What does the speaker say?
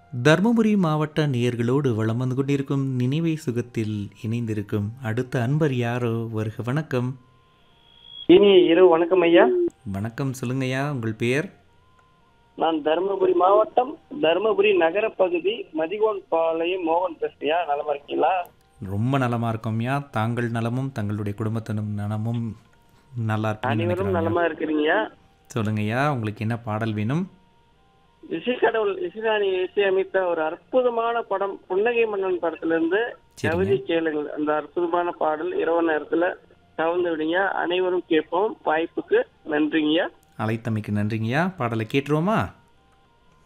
தருமபுரி மாவட்ட நேயர்களோடு வலம் வந்து கொண்டிருக்கும் நினைவை சுகத்தில் இணைந்திருக்கும் அடுத்த அன்பர் யாரோ வருக வணக்கம் இனி இரவு வணக்கம் ஐயா வணக்கம் சொல்லுங்கய்யா உங்கள் பெயர் நான் தருமபுரி மாவட்டம் தருமபுரி நகர பகுதி மதிகோன் பாளையம் மோகன் பேசுறியா நலமா இருக்கீங்களா ரொம்ப நலமா இருக்கோம்யா தாங்கள் நலமும் தங்களுடைய குடும்பத்தினும் நலமும் நல்லா இருப்பீங்கன்னு அனைவரும் நினைக்கிறேன் நலமா இருக்கிறீங்க சொல்லுங்கய்யா உங்களுக்கு என்ன பாடல் வேணும் இசைக்கடவுள் இசைராணி இசையமைத்த ஒரு அற்புதமான படம் புன்னகை மன்னன் படத்துல இருந்து சரிங்க. கவிதை கேளுங்கள் அந்த அற்புதமான பாடல் இரவு நேரத்துல கலந்து விடுங்க அனைவரும் கேட்போம் வாய்ப்புக்கு நன்றிங்கய்யா அழைத்தமைக்கு நன்றிங்கய்யா பாடலை கேட்டுருவோமா